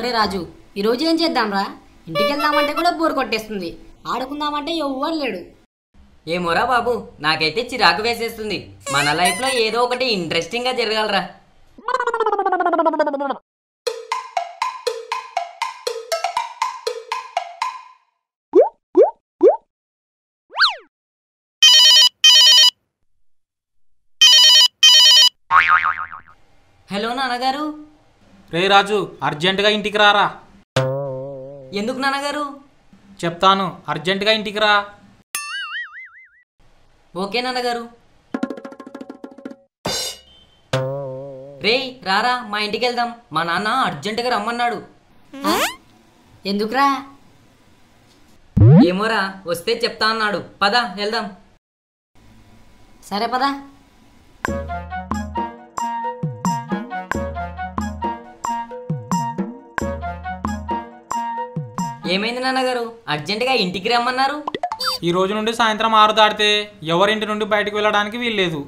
ఒరే రాజు ఈరోజు ఏం చేద్దాంరా ఇంటికి వెళ్దామంటే కూడా బోర్ కొట్టేస్తుంది ఆడుకుందామంటే ఎవ్వరు లేడు ఏమోరా బాబు నాకైతే చిరాకు వేసేస్తుంది మన లైఫ్లో ఏదో ఒకటి ఇంట్రెస్టింగ్గా జరగాలరా హలో నాన్నగారు రే రాజు అర్జెంటుగా ఇంటికి రారా ఎందుకు నాన్నగారు చెప్తాను అర్జెంటుగా ఇంటికి రా ఓకే నాన్నగారు రేయ్ రారా మా ఇంటికి వెళ్దాం మా నాన్న అర్జెంటుగా రమ్మన్నాడు ఎందుకురా ఏమోరా వస్తే చెప్తా అన్నాడు పద వెళ్దాం సరే పదా ఏమైంది నాన్నగారు అర్జెంటుగా ఇంటికి రమ్మన్నారు ఈ రోజు నుండి సాయంత్రం ఆరు దాటితే ఎవరింటి నుండి బయటకు వెళ్ళడానికి వీల్లేదు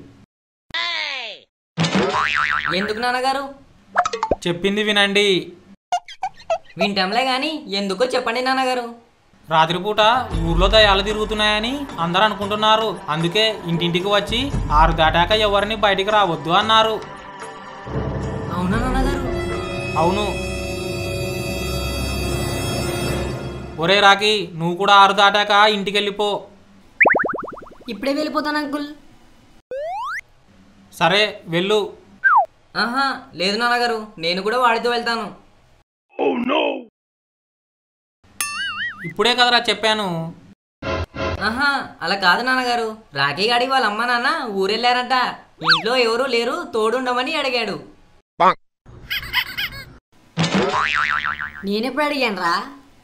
ఎందుకు నాన్నగారు చెప్పింది వినండి వింటాంలే గాని ఎందుకో చెప్పండి నాన్నగారు రాత్రిపూట ఊర్లో దయాలు తిరుగుతున్నాయని అందరూ అనుకుంటున్నారు అందుకే ఇంటింటికి వచ్చి ఆరు దాటాక ఎవరిని బయటికి రావద్దు అన్నారు అవునా నాన్నగారు అవును ఒరే రాకి నువ్వు కూడా ఆరు దాటాక ఇంటికి వెళ్ళిపో ఇప్పుడే వెళ్ళిపోతాను అంకుల్ సరే వెళ్ళు ఆహా లేదు నాన్నగారు నేను కూడా వాడితో వెళ్తాను ఇప్పుడే కదరా చెప్పాను ఆహా అలా కాదు నాన్నగారు రాఖీ గాడి వాళ్ళ అమ్మ నాన్న ఊరెళ్ళారంట ఇంట్లో ఎవరు లేరు తోడుండమని అడిగాడు నేనెప్పుడు అడిగాను రా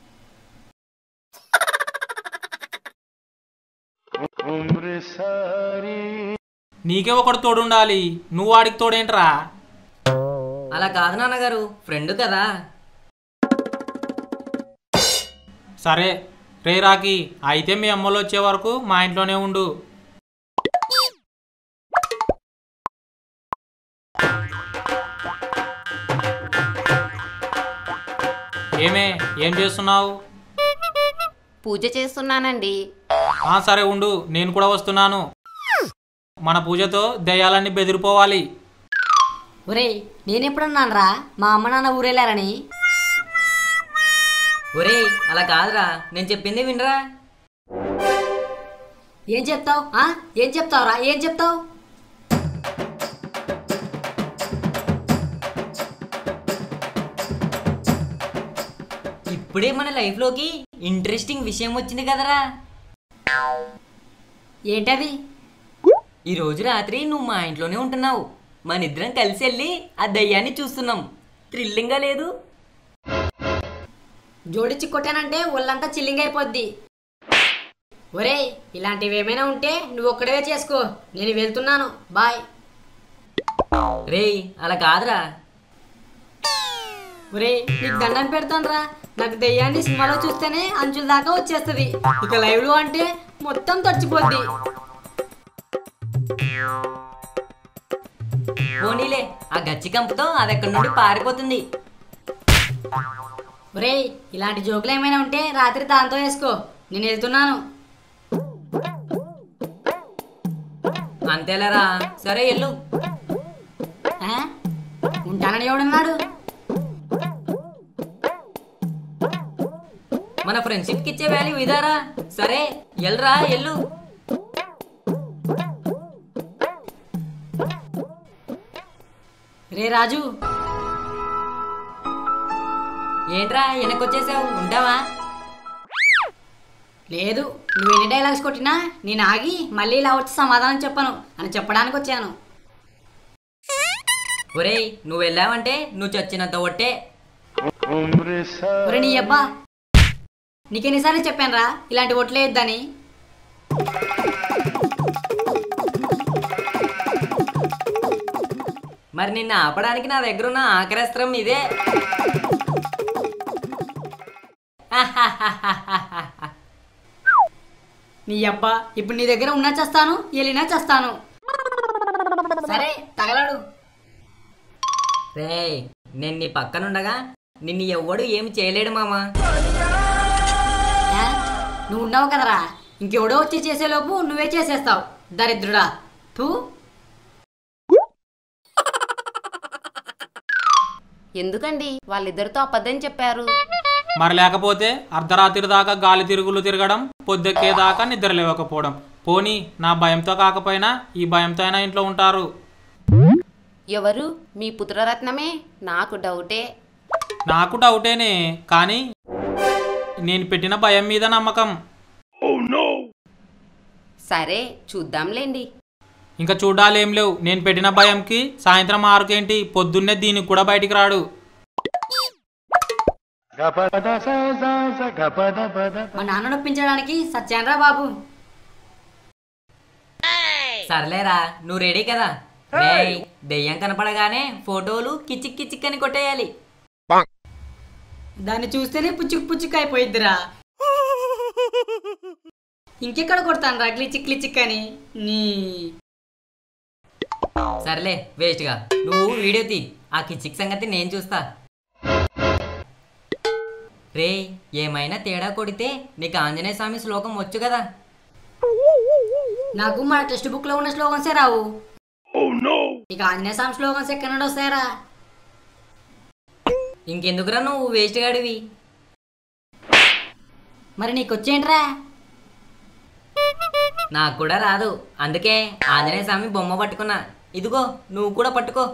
నీకే ఒకడు తోడుండాలి నువ్వు వాడికి తోడేంట్రా అలా కాదు నాన్నగారు ఫ్రెండ్ కదా సరే రే రాకి అయితే మీ అమ్మలు వచ్చే వరకు మా ఇంట్లోనే ఉండు ఏమే ఏం చేస్తున్నావు పూజ చేస్తున్నానండి ఆ సరే ఉండు నేను కూడా వస్తున్నాను మన పూజతో దయ్యాలన్నీ బెదిరిపోవాలి ఒరేయ్ నేనెప్పుడన్నాను రా మా అమ్మ నాన్న ఊరెళ్ళారని ఒరేయ్ అలా కాదురా నేను చెప్పింది వినరా ఏం చెప్తావు ఆ ఏం చెప్తావురా ఏం చెప్తావు ఇప్పుడే మన లైఫ్లోకి ఇంట్రెస్టింగ్ విషయం వచ్చింది కదరా ఏంటది ఈ రోజు రాత్రి నువ్వు మా ఇంట్లోనే ఉంటున్నావు మన ఇద్దరం కలిసి వెళ్ళి ఆ దయ్యాన్ని చూస్తున్నాం థ్రిల్లింగ్గా లేదు జోడించి కొట్టానంటే ఒళ్ళంతా చిల్లింగ్ అయిపోద్ది ఒరేయ్ ఇలాంటివి ఏమైనా ఉంటే నువ్వు ఒక్కడే చేసుకో నేను వెళ్తున్నాను బాయ్ రేయ్ అలా కాదురా ఒరేయ్ నీకు దండం పెడతాను రా నాకు దెయ్యాన్ని సినిమాలో చూస్తేనే అంచుల దాకా వచ్చేస్తుంది ఇక లైవ్ లో అంటే మొత్తం తడిచిపోద్ది పోనీలే ఆ గచ్చి కంపుతో అది ఎక్కడి నుండి పారిపోతుంది ఒరేయ్ ఇలాంటి జోకులు ఏమైనా ఉంటే రాత్రి దాంతో వేసుకో నేను వెళ్తున్నాను అంతేలేరా సరే ఎల్లు ఆ? ఉంటానని ఎవడున్నాడు మన ఫ్రెండ్షిప్ కి ఇచ్చే వాల్యూ ఇదారా సరే ఎల్రా ఎల్లు రే రాజు ఏంట్రా వెనకొచ్చేసావు ఉంటావా లేదు నువ్వు ఎన్ని డైలాగ్స్ కొట్టినా నేను ఆగి మళ్ళీ ఇలా వచ్చి సమాధానం చెప్పను అని చెప్పడానికి వచ్చాను ఒరేయ్ నువ్వు వెళ్ళావంటే నువ్వు చచ్చినంత ఒట్టే ఒరే నీ అబ్బా నీకెన్నిసార్లు చెప్పాను రా ఇలాంటి ఒట్లే ఇద్దని మరి నిన్ను ఆపడానికి నా దగ్గర ఉన్న ఆకరస్త్రం ఇదే నీ అబ్బా ఇప్పుడు నీ దగ్గర ఉన్నా చేస్తాను వెళ్ళినా చేస్తాను సరే తగలడు రేయ్ నేను నీ పక్కనుండగా నిన్ను ఎవ్వడు ఏమి చేయలేడు మామా ఆ? నువ్వు ఉన్నావు కదరా ఇంకెవడో వచ్చి చేసేలోపు నువ్వే చేసేస్తావు దరిద్రుడా తూ ఎందుకండి వాళ్ళిద్దరితో అబద్ధం చెప్పారు మరి లేకపోతే అర్ధరాత్రి దాకా గాలి తిరుగులు తిరగడం పొద్దెక్కేదాకా నిద్ర లేవకపోవడం పోనీ నా భయంతో కాకపోయినా ఈ భయంతో అయినా ఇంట్లో ఉంటారు ఎవరు మీ పుత్రరత్నమే నాకు డౌటే నాకు డౌటేనే కానీ నేను పెట్టిన భయం మీద నమ్మకం సరే చూద్దాంలేండి ఇంకా చూడాలేం లేవు నేను పెట్టిన భయంకి సాయంత్రం ఆరుకేంటి పొద్దున్నే దీనికి కూడా బయటికి రాడు మా నాన్న నొప్పించడానికి సత్యానరా బాబు సర్లేరా నువ్వు రెడీ కదా రేయ్, దెయ్యం కనపడగానే ఫోటోలు కిచిక్ కిచిక్ అని కొట్టేయాలి దాన్ని చూస్తేనే పుచ్చుకు పుచ్చుకు అయిపోయిద్దిరా ఇంకెక్కడ కొడతాను రా క్లిచిక్ క్లిచిక్ అని నీ సర్లే వేస్ట్గా నువ్వు వీడియో తీ ఆ కిచిక్ సంగతి నేను చూస్తా రే ఏమైనా తేడా కొడితే నీకు ఆంజనేయ స్వామి శ్లోకం వచ్చు కదా నాకు మన టెక్స్ట్ బుక్ లో ఉన్న స్లోగన్సే రావు ఇక ఆంజనేయ స్వామి స్లోగన్స్ ఎక్కడి నుండి వస్తాయరా ఇంకెందుకురా నువ్వు వేస్ట్ గాడివి మరి నీకు వచ్చేంట్రా నాకు కూడా రాదు అందుకే ఆంజనేయ స్వామి బొమ్మ పట్టుకున్నా ఇదిగో నువ్వు కూడా పట్టుకో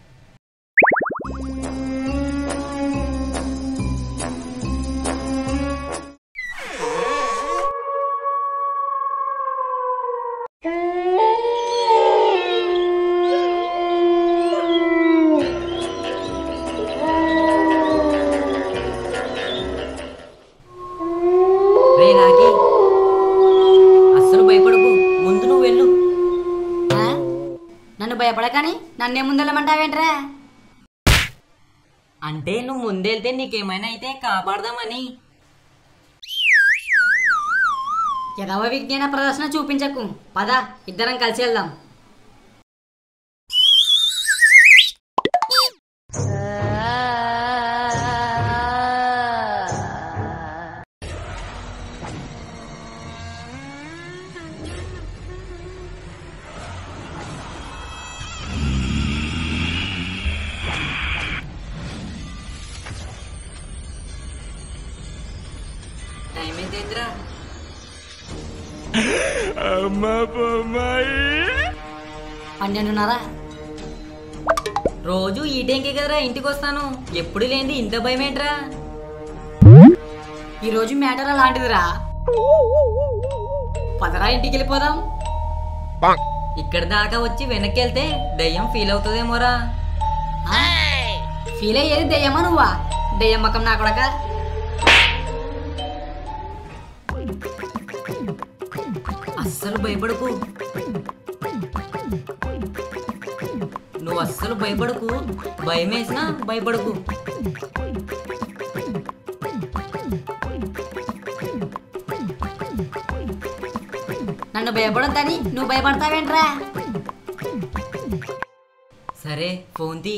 రే రాకి అస్సలు భయపడకు ముందు నువ్వు వెళ్ళు ఆ? నన్ను భయపడకని నన్నే ముందెళ్ళమంటావేంట్రా అంటే నువ్వు ముందెళ్తే నీకేమైనా అయితే కాపాడదామని యదవ విజ్ఞాన ప్రదర్శన చూపించకు పద ఇద్దరం కలిసి వెళ్దాం టైం ఎంతైందిరా పన్నెండున్నర రోజు ఈ టైంకే కదరా ఇంటికి వస్తాను ఎప్పుడు లేనిది ఇంత భయం ఏంట్రా ఈరోజు మ్యాటర్ అలాంటిదిరా పదరా ఇంటికి వెళ్ళిపోదాం ఇక్కడ దాకా వచ్చి వెనక్కి వెళ్తే దయ్యం ఫీల్ అవుతుందేమోరా ఆ? ఫీల్ అయ్యేది దెయ్యమా నువ్వా దెయ్యం మకం నా కొడక అస్సలు భయపడకు నువ్వు అస్సలు భయపడకు భయం వేసినా భయపడకు నన్ను భయపడొద్దని నువ్వు భయపడతావేంట్రా సరే ఫోన్ తీ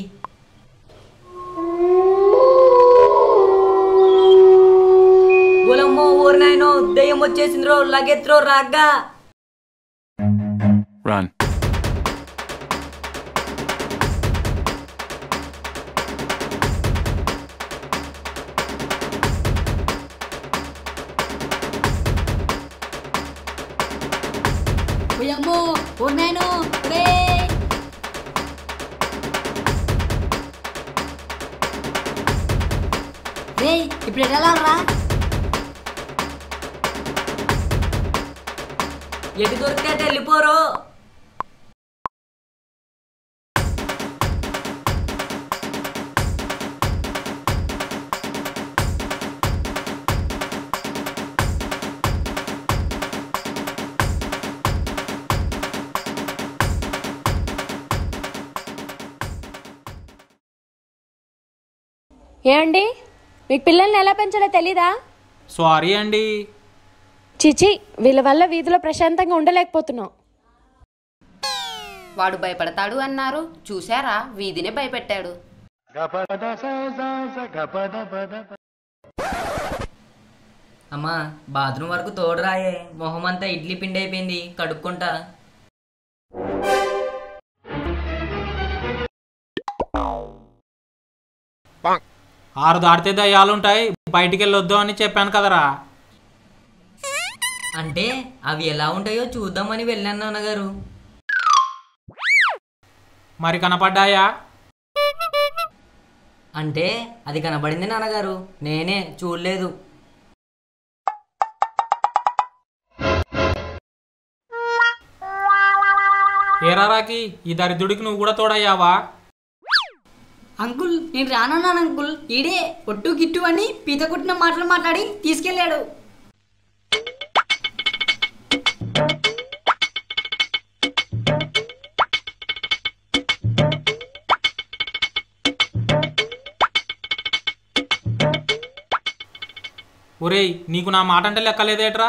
ఓలమ్మో ఊరు నాయనో దయ్యం వచ్చేసిందిరో లగెత్రో రాగ్గా Run. ఓయమ్మో ఉన్నాను రే రే ఇప్పుడు ఎటు వెళ్ళాలరా ఎటు దొరికితే అటు వెళ్ళిపోరు ఏమండి మీకు పిల్లల్ని ఎలా పెంచాలో తెలీదా సారీ అండి చిచి వీళ్ళ వల్ల వీధిలో ప్రశాంతంగా ఉండలేకపోతున్నాం వాడు భయపడతాడు అన్నారు చూశారా వీధినే భయపెట్టాడు అమ్మా బాత్రూమ్ వరకు తోడు రాయే మొహం అంతా ఇడ్లీ పిండి అయిపోయింది కడుక్కుంటా ఆరు దాటితే దయ్యాలుంటాయి బయటికి వెళ్ళొద్దు అని చెప్పాను కదరా అంటే అవి ఎలా ఉంటాయో చూద్దామని వెళ్ళాను నాన్నగారు మరి కనపడ్డాయా అంటే అది కనబడింది నాన్నగారు నేనే చూడలేదు ఏరారాకి ఈ దరిద్రుడికి నువ్వు కూడా తోడయ్యావా అంకుల్ నేను రానున్నాను అంకుల్ ఈడే ఒట్టు గిట్టు అని పీత కొట్టిన మాటలు మాట్లాడి తీసుకెళ్ళాడు ఒరేయ్ నీకు నా మాట అంటే లెక్కలేదేట్రా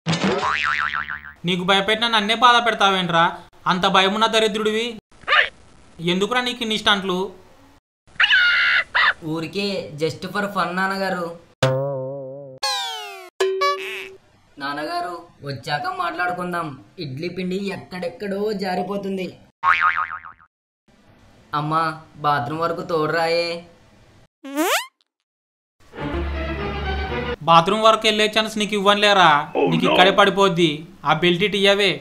నీకు భయపెట్టిన నన్నే బాధ పెడతావేంట్రా అంత భయమున్న దరిద్రుడివి ఎందుకురా నీకు ఇన్ని ఇష్టాంట్లు ఊరికే జస్ట్ ఫర్ ఫన్ నాన్నగారు నాన్నగారు వచ్చాక మాట్లాడుకుందాం ఇడ్లీ పిండి ఎక్కడెక్కడో జారిపోతుంది అమ్మా బాత్రూమ్ వరకు తోడురాయే బాత్రూమ్ వరకు వెళ్ళే ఛాన్స్ నీకు ఇవ్వనులేరా నీకు ఇక్కడే పడిపోద్ది ఆ బెల్ట్ ఇటు ఇయ్యవే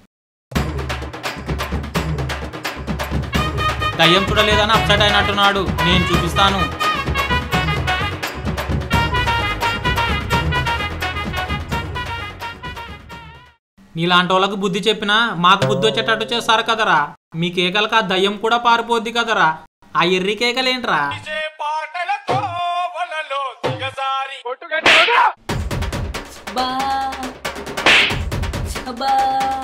దయ్యం చూడలేదని అప్సెట్ అయినట్టున్నాడు నేను చూపిస్తాను నీలాంటి వాళ్ళకు బుద్ధి చెప్పినా మాకు బుద్ధి వచ్చేటట్టు చేస్తారు కదరా మీ కేకలకు ఆ దయ్యం కూడా పారిపోద్ది కదరా ఆ ఎర్రి కేకలేంట్రా బా అబ్బా